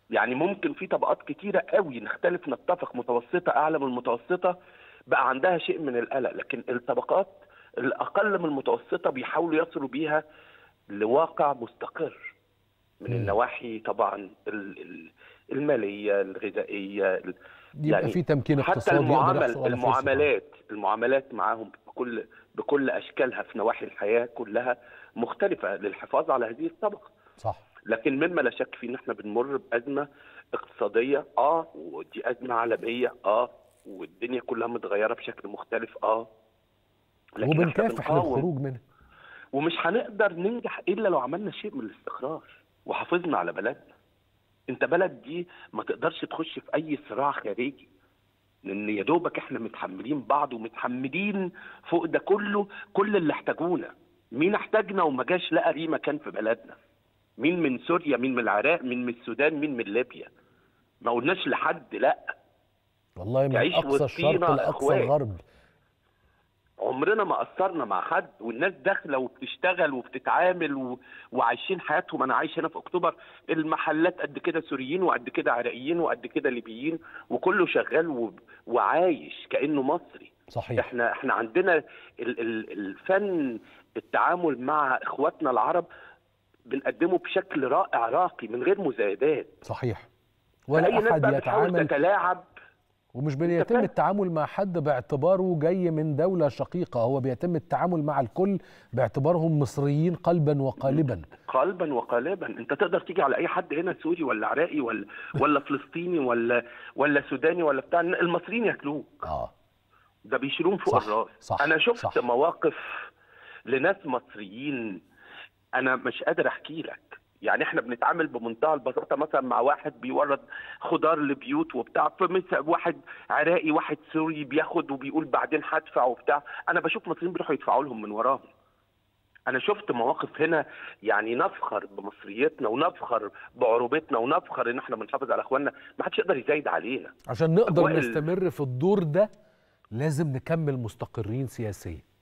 يعني ممكن في طبقات كتيره قوي نختلف نتفق متوسطه اعلى من المتوسطه بقى عندها شيء من القلق لكن الطبقات الاقل من المتوسطه بيحاولوا يصلوا بيها لواقع مستقر من مم. النواحي طبعا ال- ال- الماليه الغذائيه ال- يبقى في تمكين حتى اقتصادي يقدر المعامل يحصل على فلوسه. المعاملات المعاملات معاهم بكل بكل اشكالها في نواحي الحياه كلها مختلفه للحفاظ على هذه الطبقه صح لكن مما لا شك فيه ان احنا بنمر بازمه اقتصاديه اه ودي ازمه عالميه اه والدنيا كلها متغيره بشكل مختلف اه لكن إحنا وبنكافح بنقاوم. للخروج منها ومش هنقدر ننجح الا لو عملنا شيء من الاستقرار وحافظنا على بلدنا انت بلد دي ما تقدرش تخش في اي صراع خارجي لان يا دوبك احنا متحملين بعض ومتحملين فوق ده كله كل اللي احتاجونا مين احتاجنا وما جاش لقى ليه مكان في بلدنا مين من سوريا مين من العراق مين من السودان مين من ليبيا ما قلناش لحد لا والله من تعيش اقصى الشرق وسطينا لاقصى إخوات. الغرب عمرنا ما قصرنا مع حد والناس داخله وبتشتغل وبتتعامل و... وعايشين حياتهم انا عايش هنا في اكتوبر المحلات قد كده سوريين وقد كده عراقيين وقد كده ليبيين وكله شغال و... وعايش كانه مصري صحيح احنا احنا عندنا ال... ال... الفن التعامل مع اخواتنا العرب بنقدمه بشكل رائع راقي من غير مزايدات صحيح فأي ولا ناس احد بقى بتحاول يتعامل تتلاعب ومش بيتم فاهم؟ التعامل مع حد باعتباره جاي من دولة شقيقة هو بيتم التعامل مع الكل باعتبارهم مصريين قلبا وقالبا قلبا وقالبا انت تقدر تيجي على اي حد هنا سوري ولا عراقي ولا ولا فلسطيني ولا ولا سوداني ولا بتاع المصريين ياكلوه اه ده بيشيلوهم فوق صح، الراس صح، انا شفت صح. مواقف لناس مصريين انا مش قادر احكي لك يعني احنا بنتعامل بمنتهى البساطه مثلا مع واحد بيورد خضار لبيوت وبتاع فمثل واحد عراقي واحد سوري بياخد وبيقول بعدين هدفع وبتاع انا بشوف مصريين بيروحوا يدفعوا لهم من وراهم انا شفت مواقف هنا يعني نفخر بمصريتنا ونفخر بعروبتنا ونفخر ان احنا بنحافظ على اخواننا ما حدش يقدر يزايد علينا عشان نقدر أجواء ال- نستمر في الدور ده لازم نكمل مستقرين سياسيا